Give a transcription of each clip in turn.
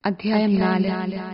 അധ്യായം നാല്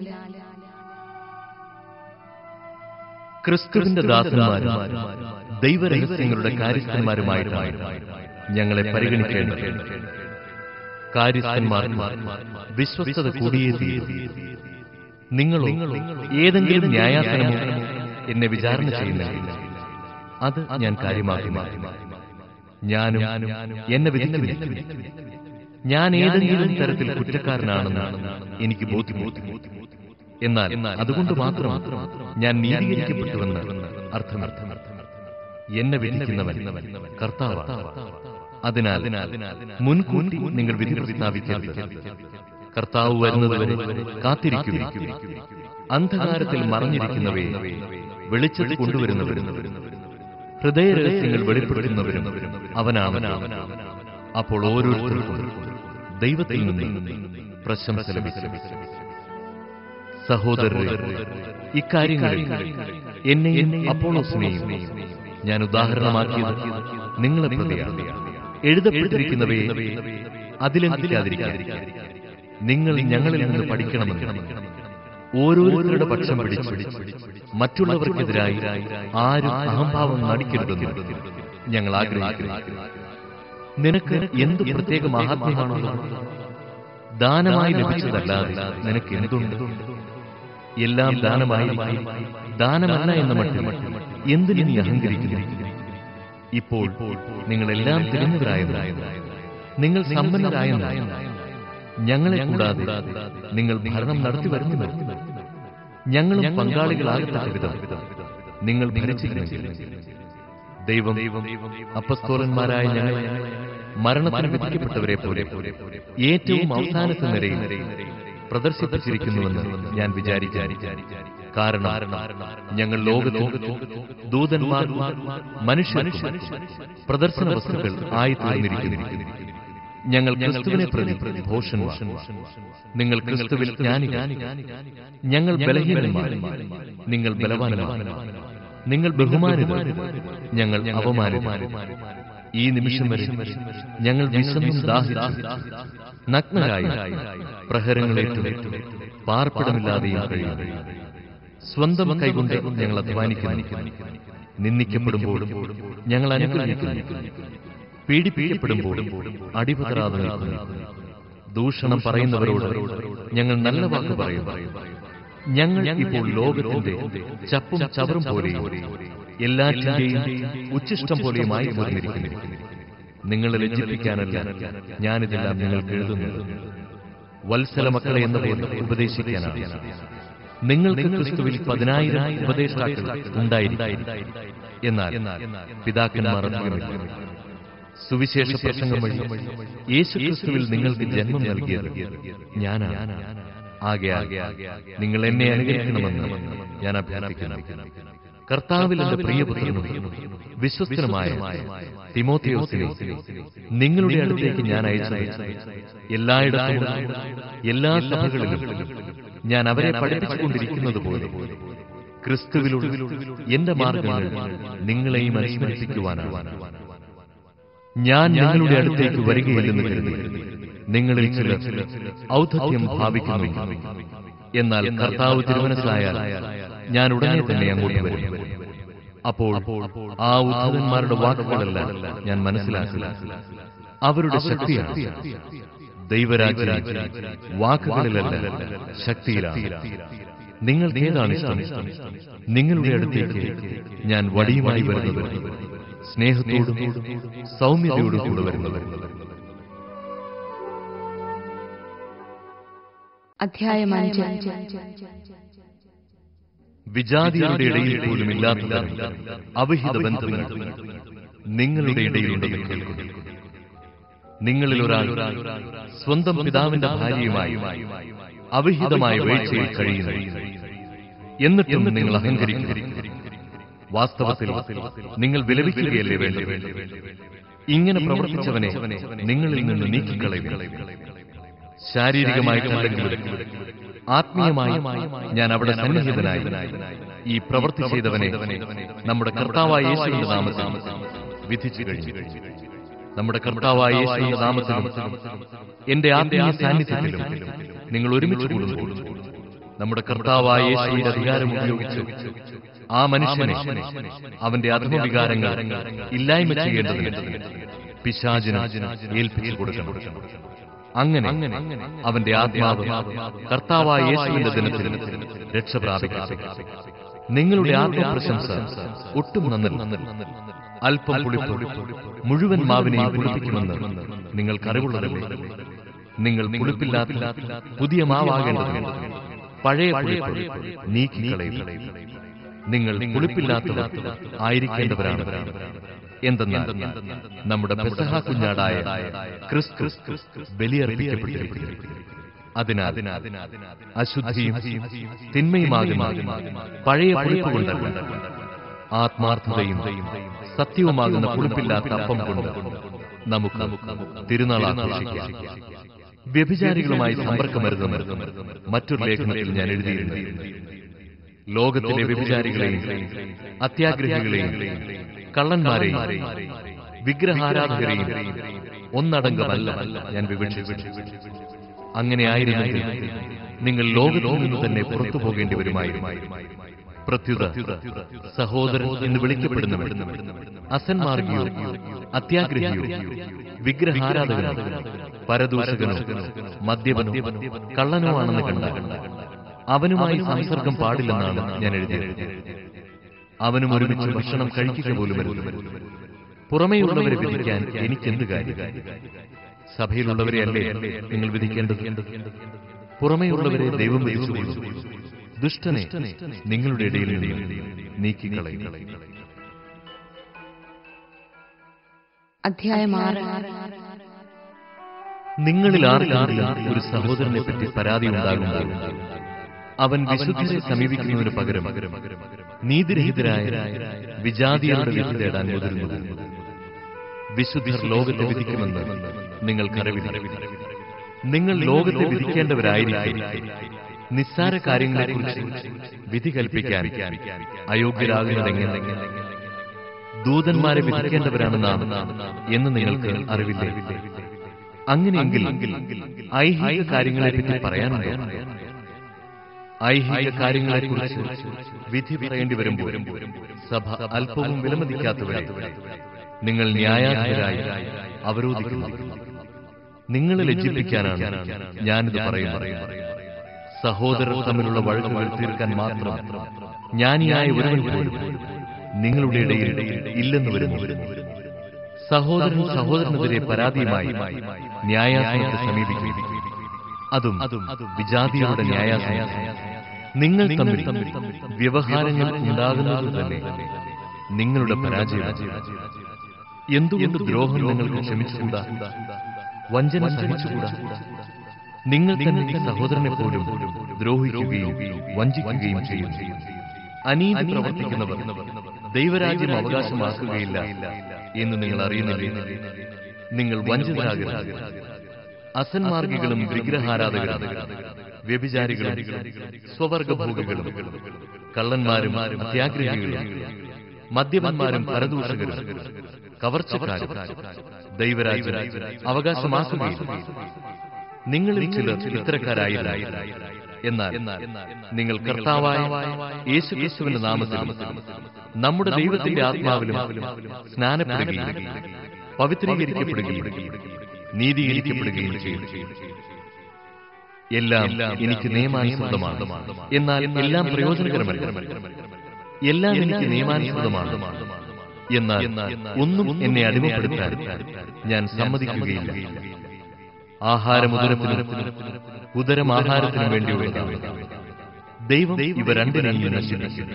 ക്രിസ്തുവിന്റെ ദാസന്മാരും ദൈവരഹസ്യങ്ങളുടെ കാര്യസ്ഥന്മാരുമായിട്ടാണ് ഞങ്ങളെ പരിഗണിക്കേണ്ടത് കാര്യസ്ഥന്മാർക്ക് വിശ്വസ്തത കൂടിയേ തീരൂ നിങ്ങളോ ഏതെങ്കിലും ന്യായാസനമോ എന്നെ വിചാരണ ചെയ്യുന്നില്ല അത് ഞാൻ കാര്യമാക്കി ഞാനും എന്നെ വിധിക്കുന്നില്ല ഞാൻ ഏതെങ്കിലും തരത്തിൽ കുറ്റക്കാരനാണെന്ന് എനിക്ക് ബോധ്യബോധ്യം എന്നാൽ അതുകൊണ്ട് മാത്രം ഞാൻ നീതീകരിക്കപ്പെട്ടുവെന്ന് അർത്ഥമർത്ഥം എന്നെ വിധിക്കുന്നവൻ കർത്താവ് അതിനാൽ മുൻകൂട്ടി നിങ്ങൾ വിധി പ്രസ്താവിക്കരുത് കർത്താവ് വരുന്നതുവരെ കാത്തിരിക്കുക അന്ധകാരത്തിൽ മറഞ്ഞിരിക്കുന്നവയെ വെളിച്ചത്തിൽ കൊണ്ടുവരുന്നവരും ഹൃദയ രഹസ്യങ്ങൾ വെളിപ്പെടുത്തുന്നവരും അവനാണ് അപ്പോൾ ഓരോരുത്തർക്കും ദൈവത്തിൽ നിന്ന് പ്രശംസ ലഭിക്കും സഹോദരരെ ഇക്കാര്യങ്ങളിൽ എന്നെയും അപ്പോളോസിനെയും ഞാൻ ഉദാഹരണമാക്കിയത് നിങ്ങളെ പ്രതിയാണ് എഴുതപ്പെട്ടിരിക്കുന്നവയെ അതിലെത്തിക്കാതിരിക്കാൻ നിങ്ങൾ ഞങ്ങളിൽ നിന്ന് പഠിക്കണമെന്ന് ഓരോരുത്തരുടെ പക്ഷം പിടിച്ച് മറ്റുള്ളവർക്കെതിരായി ആരും അഹംഭാവം നടിക്കരുതെന്ന് ഞങ്ങൾ ആഗ്രഹിക്കുന്നു നിനക്ക് എന്ത് പ്രത്യേക മഹാത്മ്യമാണുള്ളത് ദാനമായി ലഭിച്ചതല്ലാതെ നിനക്ക് എന്തുണ്ട് എല്ലാം ദാനമായി ദാനമല്ല എന്ന മട്ടിൽ എന്തിനു നീ അഹങ്കരിക്കുന്നു ഇപ്പോൾ നിങ്ങളെല്ലാം തിരിഞ്ഞവരായതായത് നിങ്ങൾ സമ്പന്നരായെന്ന് ഞങ്ങളെ കൂടാതെ നിങ്ങൾ ഭരണം നടത്തി വരുന്നു ഞങ്ങളും പങ്കാളികളാകത്തക്ക വിധം നിങ്ങൾ ഭരിച്ചിരുന്നെങ്കിൽ ദൈവം അപ്പസ്തോലന്മാരായ ഞങ്ങൾ മരണത്തിന് വിധിക്കപ്പെട്ടവരെ പോലെ ഏറ്റവും അവസാനത്തെ നിരയിൽ പ്രദർശിപ്പിച്ചിരിക്കുന്നുവെന്ന് ഞാൻ വിചാരിക്കാൻ കാരണം ഞങ്ങൾ ലോകത്തിൽ ദൂതന്മാർ മനുഷ്യർക്കും പ്രദർശന വസ്തുക്കൾ ആയി തീർന്നിരിക്കുന്നു ഞങ്ങൾ ക്രിസ്തുവിനെ പ്രതി ഭോഷന്മാർ നിങ്ങൾ ക്രിസ്തുവിൽ ജ്ഞാനികൾ ഞങ്ങൾ ബലഹീനന്മാർ നിങ്ങൾ ബലവാന്മാർ നിങ്ങൾ ബഹുമാനിതർ ഞങ്ങൾ അപമാനിതർ ഈ നിമിഷം വരെ ഞങ്ങൾ വിശന്നും ദാഹിച്ചു നഗ്നരായി പ്രഹരങ്ങളേറ്റും പാർപ്പിടമില്ലാതെയും കഴിയുന്നു സ്വന്തം കൈകൊണ്ട് ഞങ്ങൾ അധ്വാനിക്കുന്നു നിന്ദിക്കപ്പെടുമ്പോഴും ഞങ്ങൾ അനുഗ്രഹിക്കുന്നു പീഡിപ്പിക്കപ്പെടുമ്പോഴും അടിപതരാതെ നിൽക്കുന്നു ദൂഷണം പറയുന്നവരോട് ഞങ്ങൾ നല്ല വാക്ക് പറയും ഞങ്ങൾ ഇപ്പോൾ ലോകത്തിന്റെ ചപ്പും ചവറും പോലെയും എല്ലാറ്റിന്റെയും ഉച്ചിഷ്ടം പോലെയുമായി തീർന്നിരിക്കുന്നു നിങ്ങളെ ലജ്ജിപ്പിക്കാനല്ല ഞാനിതെല്ലാം നിങ്ങൾക്ക് എഴുതുന്നത് വത്സല മക്കളെ എന്ന പോലെ ഉപദേശിക്കാനാണ് നിങ്ങൾക്ക് ക്രിസ്തുവിൽ പതിനായിരം ഉപദേഷ്ടാക്കൾ ഉണ്ടായിരിക്കും എന്നാൽ പിതാക്കന്മാർ അധികമില്ല സുവിശേഷ പ്രസംഗം വഴി യേശു ക്രിസ്തുവിൽ നിങ്ങൾക്ക് ജന്മം നൽകിയത് ഞാനാണ് ആകയാൽ നിങ്ങൾ എന്നെ അനുകരിക്കണമെന്ന് ഞാൻ അഭ്യർത്ഥിക്കുന്നു കർത്താവിൽ എന്റെ പ്രിയപുത്രനും വിശ്വസ്തനുമായ തിമോത്തിയോസിനെ നിങ്ങളുടെ അടുത്തേക്ക് ഞാൻ അയച്ചത് എല്ലായിടത്തും എല്ലാ സഭകളിലും ഞാൻ അവരെ പഠിപ്പിച്ചുകൊണ്ടിരിക്കുന്നത് പോലെ ക്രിസ്തുവിലുള്ള എന്റെ മാർഗങ്ങൾ നിങ്ങളെയും അനുസ്മരിപ്പിക്കുവാനാണ് ഞാൻ നിങ്ങളുടെ അടുത്തേക്ക് വരികയില്ലെന്ന് കരുതി നിങ്ങളിൽ ചിലർ ഔദ്ധത്യം ഭാവിക്കുന്നു എന്നാൽ കർത്താവ് തിരുമനസ്സായാൽ ഞാൻ ഉടനെ തന്നെ അങ്ങോട്ട് വരും അപ്പോൾ ആ ഉദ്ധതന്മാരുടെ വാക്കുകളെല്ലാം ഞാൻ മനസ്സിലാക്കില്ല അവരുടെ ശക്തിയാണ് ദൈവരാജ്യ വാക്കുകളിലല്ല ശക്തിയിലാണ് നിങ്ങൾക്ക് ഏതാണ് ഇഷ്ടം നിങ്ങളുടെ അടുത്തേക്ക് ഞാൻ വടിയുമായി വരുന്നത് സ്നേഹത്തോടും സൗമ്യതയോടും കൂടെ വരുന്നത് അധ്യായം അഞ്ച് വിജാതികളുടെ ഇടയിൽ പോലും ഇല്ലാത്ത അവിഹിത ബന്ധങ്ങൾ നിങ്ങളുടെ ഇടയിലുണ്ടെന്ന് കേൾക്കുന്നു നിങ്ങളിൽ ഒരാൾ സ്വന്തം പിതാവിന്റെ ഭാര്യയുമായി അവിഹിതമായ വീഴ്ചയിൽ കഴിയുന്നു എന്നിട്ടും നിങ്ങൾ അഹങ്കരിക്കുന്നു വാസ്തവത്തിൽ നിങ്ങൾ വിലപിക്കുകയല്ലേ വേണ്ടത് ഇങ്ങനെ പ്രവർത്തിച്ചവനെ നിങ്ങളിൽ നിന്ന് നീക്കിക്കളയുക ശാരീരികമായിട്ടല്ലെങ്കിലും ആത്മീയമായി ഞാൻ അവിടെ സന്നിഹിതനായി ഈ പ്രവൃത്തി ചെയ്തവനെ നമ്മുടെ കർത്താവായ യേശുവിന്റെ നാമത്തിൽ വിധിച്ചു കഴിഞ്ഞു നമ്മുടെ കർത്താവായ യേശുവിന്റെ നാമത്തിലും എന്റെ ആത്മീയ സാന്നിധ്യത്തിലും നിങ്ങൾ ഒരുമിച്ച് കൂടുമ്പോൾ നമ്മുടെ കർത്താവായ യേശുവിന്റെ അധികാരം ഉപയോഗിച്ച് ആ മനുഷ്യനെ അവന്റെ അധമവികാരങ്ങൾ ഇല്ലായ്മ ചെയ്യേണ്ടതിന് പിശാചിന് ഏൽപ്പിച്ചു കൊടുക്കണം അങ്ങനെ അവന്റെ ആത്മാവ് കർത്താവായ യേശുവിന്റെ ദിനത്തിൽ രക്ഷ പ്രാപിക്കട്ടെ നിങ്ങളുടെ ആത്മപ്രശംസ ഒട്ടും നന്നില്ല അല്പം പുളിപ്പ് മുഴുവൻ മാവിനെയും പുളിപ്പിക്കുമെന്ന് നിങ്ങൾക്ക് അറിവുള്ളതല്ലേ നിങ്ങൾ പുളിപ്പില്ലാത്ത പുതിയ മാവാകേണ്ടതിന് പഴയ പുളിപ്പ് നീക്കിക്കളയും നിങ്ങൾ പുളിപ്പില്ലാത്തവർ ആയിരിക്കേണ്ടവരാണ് എന്തെന്നാൽ നമ്മുടെ പെസഹ കുഞ്ഞാടായ ക്രിസ്തു ബലിയർപ്പിക്കപ്പെട്ടിരിക്കുന്നു അതിനാൽ അശുദ്ധിയും തിന്മയുമാകുന്ന പഴയ പുളിപ്പ് കൊണ്ടല്ല ആത്മാർത്ഥതയും സത്യവുമാകുന്ന പുളിപ്പില്ലാത്ത അപ്പം കൊണ്ട് നമുക്ക് തിരുനാൾ ആഘോഷിക്കാം വ്യഭിചാരികളുമായി സമ്പർക്കമരുതെന്ന് മറ്റൊരു ലേഖനത്തിൽ ഞാൻ എഴുതിയിരുന്നു ലോകത്തിലെ വ്യഭിചാരികളെയും അത്യാഗ്രഹികളെയും കള്ളന്മാരെയും വിഗ്രഹാരാധകരെയും ഒന്നടങ്കമല്ല ഞാൻ വിവക്ഷിച്ചു അങ്ങനെ ആയിരുന്നെങ്കിൽ നിങ്ങൾ ലോകത്തിൽ നിന്ന് തന്നെ പുറത്തു പോകേണ്ടി വരുമായിരുന്നു പ്രത്യുത സഹോദരൻ എന്ന് വിളിക്കപ്പെടുന്നവർ അസന്മാർഗിയോ അത്യാഗ്രഹിയോ വിഗ്രഹാരാധകനോ പരദൂഷകനോ മദ്യപനോ കള്ളനോ ആണെന്ന് കണ്ട അവനുമായി സംസർഗം പാടില്ലെന്നാണ് ഞാൻ എഴുതിയത് അവനും ഒരുമിച്ച് ഭക്ഷണം കഴിക്കുക പോലും പുറമേയുള്ളവരെ വിധിക്കാൻ എനിക്കെന്ത് കാര്യം സഭയിലുള്ളവരെ അല്ലേ നിങ്ങൾ വിധിക്കേണ്ടത് പുറമേയുള്ളവരെ ദൈവം വിധിച്ചുകൊള്ളും ദുഷ്ടനെ നിങ്ങളുടെ ഇടയിൽ നിന്ന് നീക്കിക്കളയും അധ്യായം ആറ് നിങ്ങളിൽ ആർക്കെങ്കിലും ഒരു സഹോദരനെ പറ്റി പരാതി ഉണ്ടാകുമ്പോൾ അവൻ വിശുദ്ധരെ സമീപിക്കുന്നതിന് പകരം നീതിരഹിതരായ വിജാതിയരുടെ വിധി തേടാൻ മുതിരുന്നത് വിശുദ്ധർ ലോകത്തെ വിധിക്കുമെന്ന് നിങ്ങൾക്കറിവില്ല നിങ്ങൾ ലോകത്തെ വിധിക്കേണ്ടവരായിരിക്കും നിസ്സാര കാര്യങ്ങളെക്കുറിച്ച് വിധി കൽപ്പിക്കാൻ അയോഗ്യരാകുന്നതെങ്ങനെ ദൂതന്മാരെ വിധിക്കേണ്ടവരാണ് നാം എന്ന് നിങ്ങൾക്ക് അറിവില്ലേ അങ്ങനെയെങ്കിൽ ഐഹിക കാര്യങ്ങളെപ്പറ്റി പറയാനുണ്ടോ ഐഹിക കാര്യങ്ങളെക്കുറിച്ച് വിധി പറയേണ്ടി വരുമ്പോൾ സഭ അല്പവും വിലമതിക്കാത്തവരെ നിങ്ങൾ ന്യായാധിപരായി അവരോധിക്കുന്നു നിങ്ങളെ ലജ്ജിപ്പിക്കാനാണ് ഞാനിത് പറയുന്നത് സഹോദരർ തമ്മിലുള്ള വഴക്കുകൾ തീർക്കാൻ മാത്രം ജ്ഞാനിയായ ഒരുവൻ പോലും നിങ്ങളുടെ ഇടയിൽ ഇല്ലെന്ന് വരുന്നു സഹോദരൻ സഹോദരനെതിരെ പരാതിയുമായി ന്യായാസനത്തെ സമീപിക്കും അതും വിജാതിയുടെ ന്യായാസനം നിങ്ങൾ തമ്മിൽ വ്യവഹാരങ്ങൾ ഉണ്ടാകുന്നത് തന്നെ നിങ്ങളുടെ പരാജയം എന്തുകൊണ്ട് ദ്രോഹം നിങ്ങൾക്ക് ക്ഷമിച്ചുകൂടാ വഞ്ചന സഹിച്ചുകൂടാ നിങ്ങൾ തന്നെ സഹോദരനെ പോലും ദ്രോഹിക്കുകയും വഞ്ചിക്കുകയും ചെയ്യും അനീതി പ്രവർത്തിക്കുന്നവർ ദൈവരാജ്യം അവകാശമാക്കുകയില്ല എന്ന് നിങ്ങൾ അറിയുന്നില്ലേ നിങ്ങൾ വഞ്ചിതരാകരുത് അസന്മാർഗികളും വിഗ്രഹാരാധകരും വ്യഭിചാരികളും സ്വവർഗഭോഗികളും കള്ളന്മാരും അത്യാഗ്രഹികളും മദ്യപന്മാരും പരദൂഷകരും കവർച്ചക്കാരും ദൈവരാജ്യം അവകാശമാക്കുകയില്ല നിങ്ങളിൽ ചിലർ ഇത്തരക്കാരായില്ല എന്നാൽ നിങ്ങൾ കർത്താവായ യേശു യേശുവിന്റെ നാമത്തിലും നമ്മുടെ ദൈവത്തിന്റെ ആത്മാവിലും സ്നാനപ്പെടുകയും പവിത്രീകരിക്കപ്പെടുകയും നീതീകരിക്കപ്പെടുകയും ചെയ്യും എല്ലാം എനിക്ക് നിയമാനുസൃതമാണ് എന്നാൽ എല്ലാം പ്രയോജനകരമല്ല എല്ലാം എനിക്ക് നിയമാനുസൃതമാണ് എന്നാൽ ഒന്നും എന്നെ അടിമപ്പെടുത്താൻ ഞാൻ സമ്മതിക്കുകയില്ല ആഹാരമുദരത്തിനും ഉദരം ആഹാരത്തിനും വേണ്ടിയുള്ളതാണ് ദൈവം ഇവ രണ്ടിനെയും നശിപ്പിക്കും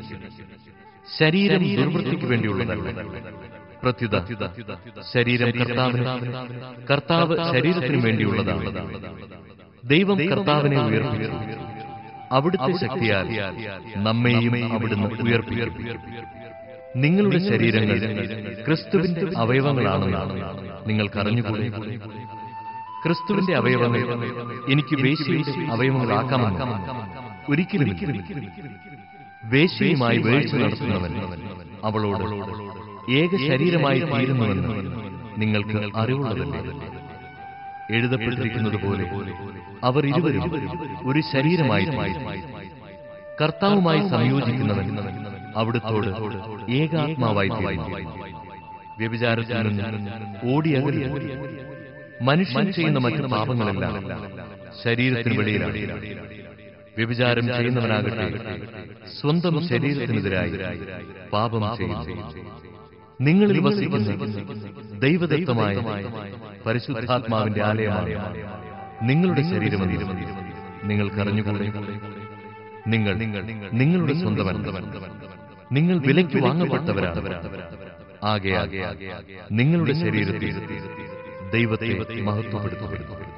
ശരീരം ദുർവൃത്തിക്ക് വേണ്ടിയുള്ളതല്ല പ്രത്യുത ശരീരം കർത്താവിന് കർത്താവ് ശരീരത്തിനു വേണ്ടിയുള്ളതാണ് ദൈവം കർത്താവിനെ ഉയർപ്പിച്ചു അവിടുത്തെ ശക്തിയാൽ നമ്മെയും അവിടുന്ന് ഉയർപ്പിക്കും നിങ്ങളുടെ ശരീരങ്ങൾ ക്രിസ്തുവിന്റെ അവയവങ്ങളാണെന്നാണ് നിങ്ങൾക്കറിഞ്ഞുകൂടെ ക്രിസ്തുവിന്റെ അവയവങ്ങൾ എനിക്ക് വേശ്യയുടെ അവയവങ്ങളാക്കാമെന്ന് ഒരിക്കലും വേശ്യയുമായി വേഴ്ച നടത്തുന്നവൻ അവളോട് ഏക ശരീരമായി തീരുന്നുവെന്ന് നിങ്ങൾക്ക് അറിവുള്ളതല്ലേ എഴുതപ്പെട്ടിരിക്കുന്നത് പോലെ അവർ ഇരുവരും ഒരു ശരീരമായി കർത്താവുമായി സംയോജിക്കുന്നവൻ അവിടുത്തോട് ഏകാത്മാവായി തീരുന്നു. വ്യഭിചാരത്തിൽ നിന്ന് ഓടിയകലി മനുഷ്യൻ ചെയ്യുന്ന മറ്റു പാപങ്ങളെല്ലാം ശരീരത്തിന് വെളിയിലാണ് വ്യഭിചാരം ചെയ്യുന്നവനാകട്ടെ സ്വന്തം ശരീരത്തിനെതിരായി പാപം ചെയ്യുന്നു നിങ്ങളിൽ വസിക്കുന്ന ദൈവദത്തമായ പരിശുദ്ധാത്മാവിന്റെ ആലയമാണ് നിങ്ങളുടെ ശരീരമെന്ന് നിങ്ങൾക്കറിഞ്ഞുകൂടെ നിങ്ങൾ നിങ്ങളുടെ സ്വന്തമല്ല നിങ്ങൾ വിലയ്ക്ക് വാങ്ങപ്പെട്ടവരാണ് ആകെ നിങ്ങളുടെ ശരീരത്തിൽ ദൈവത്തെ മഹത്വപ്പെടുത്തുക